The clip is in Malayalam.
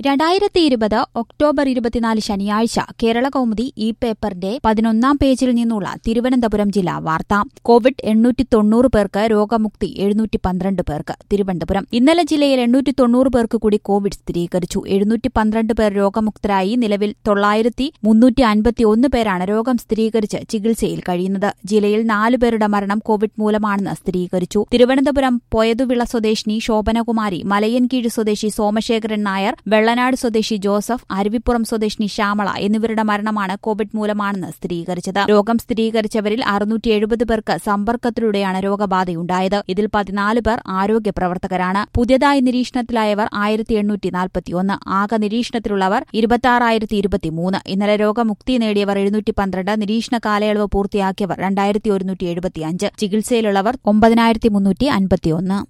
രണ്ടായിരത്തി ഇരുപത് ഒക്ടോബർ ഇരുപത്തിനാല് ശനിയാഴ്ച കേരള കൗമുദി ഈ പേപ്പറിന്റെ പതിനൊന്നാം പേജിൽ നിന്നുള്ള തിരുവനന്തപുരം ജില്ലാ വാർത്ത കോവിഡ് എണ്ണൂറ്റി തൊണ്ണൂറ് പേർക്ക് രോഗമുക്തി എഴുന്നൂറ്റി പന്ത്രണ്ട് പേർക്ക് തിരുവനന്തപുരം ഇന്നലെ ജില്ലയിൽ എണ്ണൂറ്റി തൊണ്ണൂറ് പേർക്ക് കൂടി കോവിഡ് സ്ഥിരീകരിച്ചു എഴുന്നൂറ്റി പന്ത്രണ്ട് പേർ രോഗമുക്തരായി നിലവിൽ തൊള്ളായിരത്തി മുന്നൂറ്റി അൻപത്തി ഒന്ന് പേരാണ് രോഗം സ്ഥിരീകരിച്ച് ചികിത്സയിൽ കഴിയുന്നത് ജില്ലയിൽ നാലു പേരുടെ മരണം കോവിഡ് മൂലമാണെന്ന് സ്ഥിരീകരിച്ചു തിരുവനന്തപുരം പോയതുവിള സ്വദേശിനി ശോഭനകുമാരി മലയൻകീഴ് സ്വദേശി സോമശേഖരൻ നായർ വെള്ളനാട് സ്വദേശി ജോസഫ് അരുവിപ്പുറം സ്വദേശിനി ശ്യാമള എന്നിവരുടെ മരണമാണ് കോവിഡ് മൂലമാണെന്ന് സ്ഥിരീകരിച്ചത് രോഗം സ്ഥിരീകരിച്ചവരിൽ അറുന്നൂറ്റി എഴുപത് പേർക്ക് സമ്പർക്കത്തിലൂടെയാണ് രോഗബാധയുണ്ടായത് ഇതിൽ പതിനാല് പേർ ആരോഗ്യ പ്രവർത്തകരാണ് പുതിയതായി നിരീക്ഷണത്തിലായവർ ആയിരത്തി എണ്ണൂറ്റി നാൽപ്പത്തിയൊന്ന് ആകെ നിരീക്ഷണത്തിലുള്ളവർ ഇരുപത്തിയാറായിരത്തി ഇരുപത്തിമൂന്ന് ഇന്നലെ രോഗമുക്തി നേടിയവർ എഴുന്നൂറ്റി പന്ത്രണ്ട് നിരീക്ഷണ കാലയളവ് പൂർത്തിയാക്കിയവർ രണ്ടായിരത്തി ഒരുന്നൂറ്റി എഴുപത്തിയഞ്ച് ചികിത്സയിലുള്ളവർ ഒമ്പതിനായിരത്തി മുന്നൂറ്റി അൻപത്തിയൊന്ന്